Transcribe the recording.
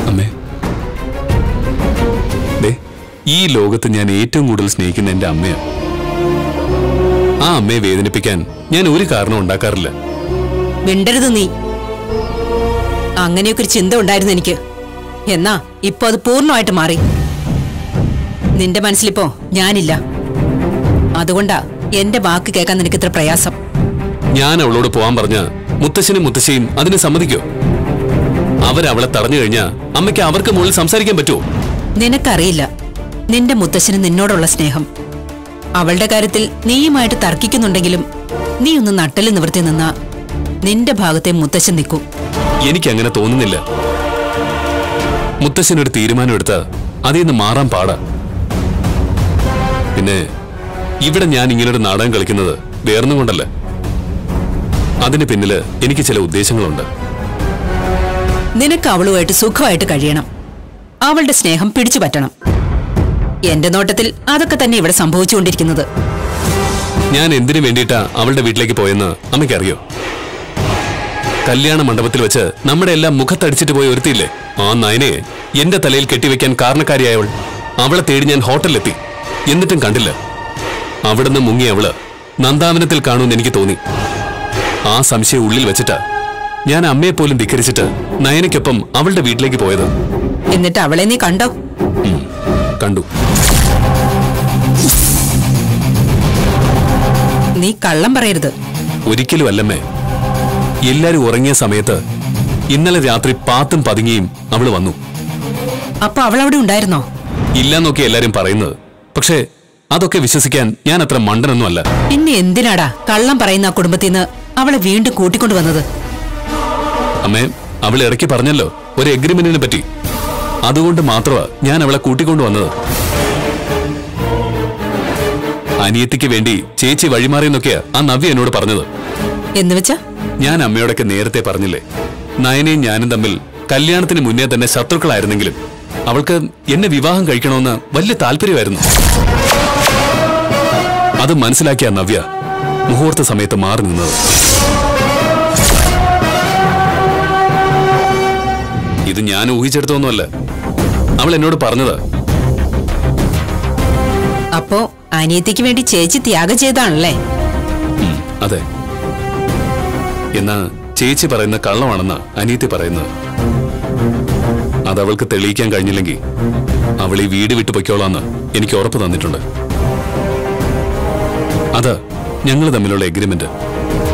അമ്മേ ദേ ഈ ലോകത്ത് ഞാൻ ഏറ്റവും കൂടുതൽ സ്നേഹിക്കുന്ന എന്റെ അമ്മയാണ് ആ അമ്മയെ വേദനിപ്പിക്കാൻ ഞാൻ ഒരു കാരണം ഉണ്ടാക്കാറില്ല മിണ്ടരുത് നീ അങ്ങനെയൊക്കെ ഒരു ചിന്ത ഉണ്ടായിരുന്നു എനിക്ക് എന്നാ ഇപ്പൊ അത് പൂർണ്ണമായിട്ട് മാറി നിന്റെ മനസ്സിലിപ്പോ ഞാനില്ല അതുകൊണ്ടാ എന്റെ വാക്ക് കേൾക്കാൻ നിനക്ക് ഇത്ര പ്രയാസം ഞാൻ അവളോട് പോവാൻ പറഞ്ഞ മുത്തശ്ശനും മുത്തശ്ശിയും അതിന് സമ്മതിക്കോ അവരവളെ തടഞ്ഞു കഴിഞ്ഞാ അമ്മയ്ക്ക് അവർക്ക് മുകളിൽ സംസാരിക്കാൻ പറ്റുമോ നിനക്കറിയില്ല നിന്റെ മുത്തശ്ശന് നിന്നോടുള്ള സ്നേഹം അവളുടെ കാര്യത്തിൽ നീയുമായിട്ട് തർക്കിക്കുന്നുണ്ടെങ്കിലും നീ ഒന്ന് നട്ടല് നിവർത്തി നിന്നാ നിന്റെ ഭാഗത്തെ മുത്തശ്ശൻ നിൽക്കും എനിക്ക് അങ്ങനെ തോന്നുന്നില്ല മുത്തശ്ശനൊരു തീരുമാനം എടുത്ത അതിൽ നിന്ന് മാറാൻ പാടാ പിന്നെ ഇവിടെ ഞാൻ ഇങ്ങനൊരു നാടകം കളിക്കുന്നത് വേർന്നും കൊണ്ടല്ല അതിന് പിന്നില് എനിക്ക് ചില ഉദ്ദേശങ്ങളുണ്ട് നിനക്ക് അവളുമായിട്ട് സുഖമായിട്ട് കഴിയണം അവളുടെ സ്നേഹം പിടിച്ചു പറ്റണം എന്റെ നോട്ടത്തിൽ അതൊക്കെ തന്നെ ഇവിടെ സംഭവിച്ചുകൊണ്ടിരിക്കുന്നത് ഞാൻ എന്തിനു വേണ്ടിയിട്ടാ അവളുടെ വീട്ടിലേക്ക് പോയെന്ന് അമ്മയ്ക്കറിയോ കല്യാണ മണ്ഡപത്തിൽ വെച്ച് നമ്മുടെ എല്ലാം മുഖത്തടിച്ചിട്ട് പോയി ഒരുത്തിയില്ലേ ആ നയനയെ എന്റെ തലയിൽ കെട്ടിവെക്കാൻ കാരണക്കാരിയായവൾ അവളെ തേടി ഞാൻ ഹോട്ടലിലെത്തി എന്നിട്ടും കണ്ടില്ല അവിടുന്ന് മുങ്ങി അവള് നന്ദാവനത്തിൽ കാണുമെന്ന് എനിക്ക് തോന്നി ആ സംശയം ഉള്ളിൽ വെച്ചിട്ടാ ഞാൻ അമ്മയെ പോലും ധിക്കരിച്ചിട്ട് നയനയ്ക്കൊപ്പം അവളുടെ വീട്ടിലേക്ക് പോയത് എന്നിട്ട് അവളെ നീ കണ്ടോ ഉം, കണ്ടു നീ കള്ളം പറയരുത് ഒരിക്കലും അല്ലമ്മേ എല്ലാരും ഉറങ്ങിയ സമയത്ത് ഇന്നലെ രാത്രി പാത്തും പതുങ്ങിയും അവള് വന്നു അപ്പൊ അവൾ അവിടെ ഉണ്ടായിരുന്നോ ഇല്ലെന്നൊക്കെ എല്ലാരും പറയുന്നത് പക്ഷേ അതൊക്കെ വിശ്വസിക്കാൻ ഞാൻ അത്ര മണ്ടനൊന്നും അല്ല പിന്നെ എന്തിനാടാ കള്ളം പറയുന്ന ആ കുടുംബത്തിൽ നിന്ന് അവളെ വീണ്ടും കൂട്ടിക്കൊണ്ടു വന്നത് അമ്മേ അവൾ ഇടയ്ക്ക് പറഞ്ഞല്ലോ ഒരു എഗ്രിമെന്റിനെ പറ്റി അതുകൊണ്ട് മാത്രമാ ഞാൻ അവളെ കൂട്ടിക്കൊണ്ടു വന്നത് അനിയത്തിക്ക് വേണ്ടി ചേച്ചി വഴിമാറിയെന്നൊക്കെയാ ആ നവ്യ എന്നോട് പറഞ്ഞത് എന്ന് വെച്ചാ ഞാൻ അമ്മയോടൊക്കെ നേരത്തെ പറഞ്ഞില്ലേ നയനയും ഞാനും തമ്മിൽ കല്യാണത്തിന് മുന്നേ തന്നെ ശത്രുക്കളായിരുന്നെങ്കിലും അവൾക്ക് എന്നെ വിവാഹം കഴിക്കണമെന്ന് വലിയ താല്പര്യമായിരുന്നു അത് മനസ്സിലാക്കിയ നവ്യ മുഹൂർത്ത സമയത്ത് മാറി നിന്നത് ഇത് ഞാൻ ഊഹിച്ചെടുത്തൊന്നുമല്ല അവൾ എന്നോട് പറഞ്ഞത് അപ്പോ അനിയത്തിക്ക് വേണ്ടി ചേച്ചി ത്യാഗം ചെയ്താണല്ലേ അതെ എന്നാ ചേച്ചി പറയുന്ന കള്ളമാണെന്ന് അനിയത്തി പറയുന്നത് അത് അവൾക്ക് തെളിയിക്കാൻ കഴിഞ്ഞില്ലെങ്കിൽ അവൾ ഈ വീട് വിട്ടു പൊയ്ക്കോളാന്ന് എനിക്ക് ഉറപ്പ് തന്നിട്ടുണ്ട് അത് ഞങ്ങൾ തമ്മിലുള്ള എഗ്രിമെന്റ്